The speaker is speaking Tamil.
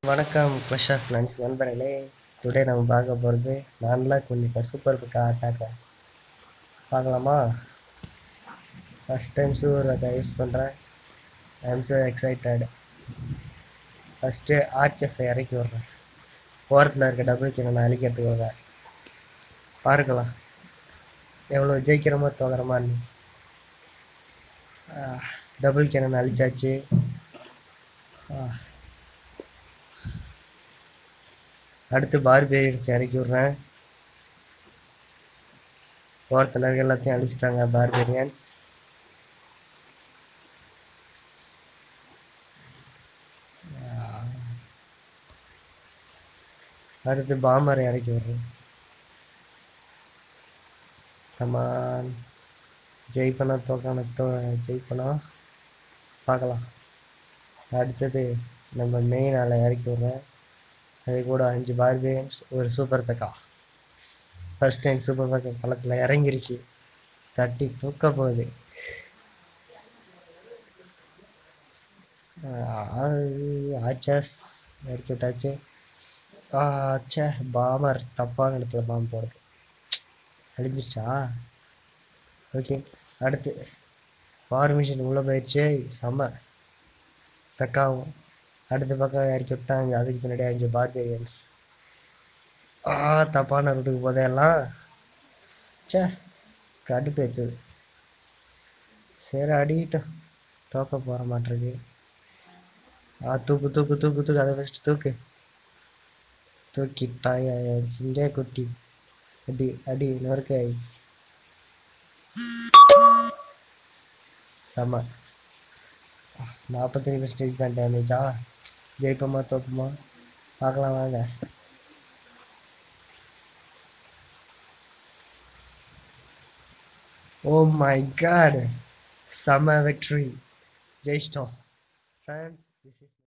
வணக்கம் கிளஷ் ஆஃப் கிளான்ஸ் நண்பர்களே டுடே நம்ம பார்க்க போகிறது நான்லாம் கொஞ்சம் சூப்பர் புக்கா அட்டாக்க பார்க்கலாமா ஃபஸ்ட் டைம் சூப்பர் புக்கை யூஸ் பண்ணுறேன் I am so excited first ஆர்ச்சஸை இறக்கி விட்றேன் ஓரத்தில் இருக்க டபுள் கிணனை அழிக்கிறதுக்காக பார்க்கலாம் எவ்வளோ ஜெயிக்கிறோமோ தோகிறோமான்னு டபுள் கிணன் அழிச்சாச்சு ஆ அடுத்து பார்பேரியன்ஸ் இறக்கி விட்றேன் ஓரத்தில் இருக்க எல்லாத்தையும் அழிச்சிட்டாங்க பார்பேரியன்ஸ் அடுத்து பாம்பரை இறக்கி விட்றேன் கமான் ஜெயிப்பனா தோக்கான தோ ஜெயிப்பனா பார்க்கலாம் அடுத்தது நம்ம மெயின் ஆளை இறக்கி விட்றேன் அது கூட அஞ்சு பார்பியன்ஸ் ஒரு super PEKKA first time super PEKKA களத்தில் இறங்கிருச்சு தட்டி தூக்க போகுது ஆச்சாஸ் இறக்கி விட்டாச்சு ஆச்சே பாமர் தப்பான இடத்துல பாம்பு போடுது அழிஞ்சிருச்சா ஓகே அடுத்து வார் மிஷின் உள்ளே போயிடுச்சு செம்ம பெக்காவும் அடுத்த பக்கம் இறக்கி விட்டாங்க அதுக்கு பின்னாடி அஞ்சு பார்பேரியன்ஸ் ஆ தப்பான ரூட்டுக்கு போதெல்லாம் சே கடுப்பு வச்சது சரி அடிக்கிட்டோம் தோக்க போகிற மாட்டிருக்கு ஆ தூக்கு தூக்கு தூக்கு தூக்கு அதை ஃபஸ்ட்டு தூக்கு தூக்கிட்டாயா சிங்கே குட்டி அடி அடி நொறுக்காய் செம்ம நாற்பத்தஞ்சு பர்சன்டேஜ் தான் டேமேஜா ஜெயிப்போமா தோப்போமா பார்க்கலாம் வாங்க ஓ மை காட் செம்ம வெற்றி ஜெயிச்சிட்டோம் ஃப்ரெண்ட்ஸ் திஸ் இஸ்